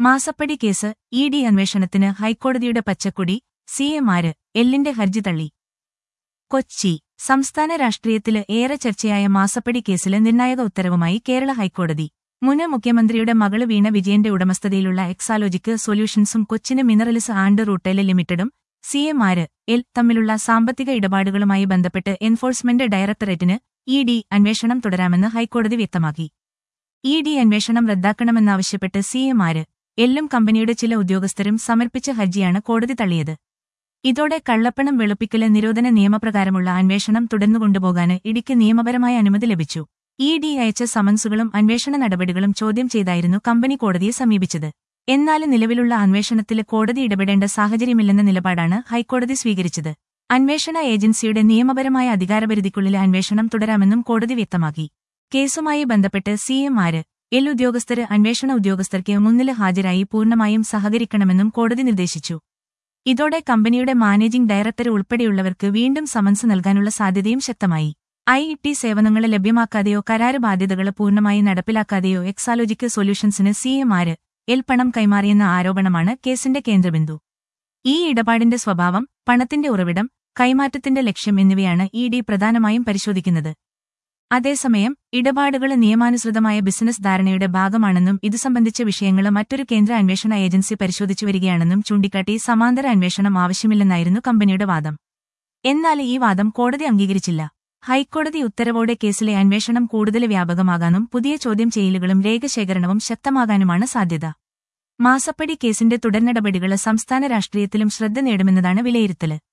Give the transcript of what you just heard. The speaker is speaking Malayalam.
മാസപ്പടി കേസ് ഇ ഡി അന്വേഷണത്തിന് ഹൈക്കോടതിയുടെ പച്ചക്കൊടി സി എമാര് എല്ലിന്റെ ഹർജി തള്ളി കൊച്ചി സംസ്ഥാന രാഷ്ട്രീയത്തില് ഏറെ ചർച്ചയായ മാസപ്പടി കേസില് നിർണായക ഉത്തരവുമായി കേരള ഹൈക്കോടതി മുന് മുഖ്യമന്ത്രിയുടെ മകള് വീണ വിജയന്റെ ഉടമസ്ഥതയിലുള്ള എക്സാലോജിക്ക് സൊല്യൂഷൻസും കൊച്ചിന് മിനറൽസ് ആൻഡ് റൂട്ടേല് ലിമിറ്റഡും സി എമാര് എൽ തമ്മിലുള്ള സാമ്പത്തിക ഇടപാടുകളുമായി ബന്ധപ്പെട്ട് എൻഫോഴ്സ്മെന്റ് ഡയറക്ടറേറ്റിന് ഇ ഡി അന്വേഷണം തുടരാമെന്ന് ഹൈക്കോടതി വ്യക്തമാക്കി ഇ ഡി അന്വേഷണം റദ്ദാക്കണമെന്നാവശ്യപ്പെട്ട് സി എമാര് എല്ലും കമ്പനിയുടെ ചില ഉദ്യോഗസ്ഥരും സമർപ്പിച്ച ഹർജിയാണ് കോടതി തള്ളിയത് ഇതോടെ കള്ളപ്പണം വെളുപ്പിക്കല് നിരോധന നിയമപ്രകാരമുള്ള അന്വേഷണം തുടർന്നുകൊണ്ടുപോകാന് ഇടിക്ക് നിയമപരമായ അനുമതി ലഭിച്ചു ഇ ഡി അയച്ച സമൻസുകളും അന്വേഷണ നടപടികളും ചോദ്യം ചെയ്തായിരുന്നു കമ്പനി കോടതിയെ സമീപിച്ചത് എന്നാല് നിലവിലുള്ള അന്വേഷണത്തില് കോടതി ഇടപെടേണ്ട സാഹചര്യമില്ലെന്ന നിലപാടാണ് ഹൈക്കോടതി സ്വീകരിച്ചത് അന്വേഷണ ഏജൻസിയുടെ നിയമപരമായ അധികാരപരിധിക്കുള്ളിലെ അന്വേഷണം തുടരാമെന്നും കോടതി വ്യക്തമാക്കി കേസുമായി ബന്ധപ്പെട്ട് സി എമാര് എൽ ഉദ്യോഗസ്ഥര് അന്വേഷണ ഉദ്യോഗസ്ഥർക്ക് മുന്നില് ഹാജരായി പൂർണ്ണമായും സഹകരിക്കണമെന്നും കോടതി നിർദ്ദേശിച്ചു ഇതോടെ കമ്പനിയുടെ മാനേജിംഗ് ഡയറക്ടർ ഉൾപ്പെടെയുള്ളവർക്ക് വീണ്ടും സമൻസ് നൽകാനുള്ള സാധ്യതയും ശക്തമായി ഐ ടി സേവനങ്ങൾ ലഭ്യമാക്കാതെയോ കരാറ് ബാധ്യതകൾ പൂർണ്ണമായി നടപ്പിലാക്കാതെയോ എക്സാലോജിക്ക് സൊല്യൂഷൻസിന് സി എമാര് എൽ പണം കൈമാറിയെന്ന ആരോപണമാണ് കേസിന്റെ കേന്ദ്രബിന്ദു ഈ ഇടപാടിന്റെ സ്വഭാവം പണത്തിന്റെ ഉറവിടം കൈമാറ്റത്തിന്റെ ലക്ഷ്യം എന്നിവയാണ് ഇ ഡി പ്രധാനമായും പരിശോധിക്കുന്നത് അതേസമയം ഇടപാടുകൾ നിയമാനുസൃതമായ ബിസിനസ് ധാരണയുടെ ഭാഗമാണെന്നും ഇതു സംബന്ധിച്ച വിഷയങ്ങൾ മറ്റൊരു കേന്ദ്ര അന്വേഷണ ഏജൻസി പരിശോധിച്ചു വരികയാണെന്നും ചൂണ്ടിക്കാട്ടി സമാന്തര അന്വേഷണം ആവശ്യമില്ലെന്നായിരുന്നു കമ്പനിയുടെ വാദം എന്നാൽ ഈ വാദം കോടതി അംഗീകരിച്ചില്ല ഹൈക്കോടതി ഉത്തരവോടെ കേസിലെ അന്വേഷണം കൂടുതൽ വ്യാപകമാകാനും പുതിയ ചോദ്യം ചെയ്യലുകളും രേഖശേഖരണവും ശക്തമാകാനുമാണ് സാധ്യത മാസപ്പടി കേസിന്റെ തുടർനടപടികൾ സംസ്ഥാന രാഷ്ട്രീയത്തിലും ശ്രദ്ധ നേടുമെന്നതാണ് വിലയിരുത്തല്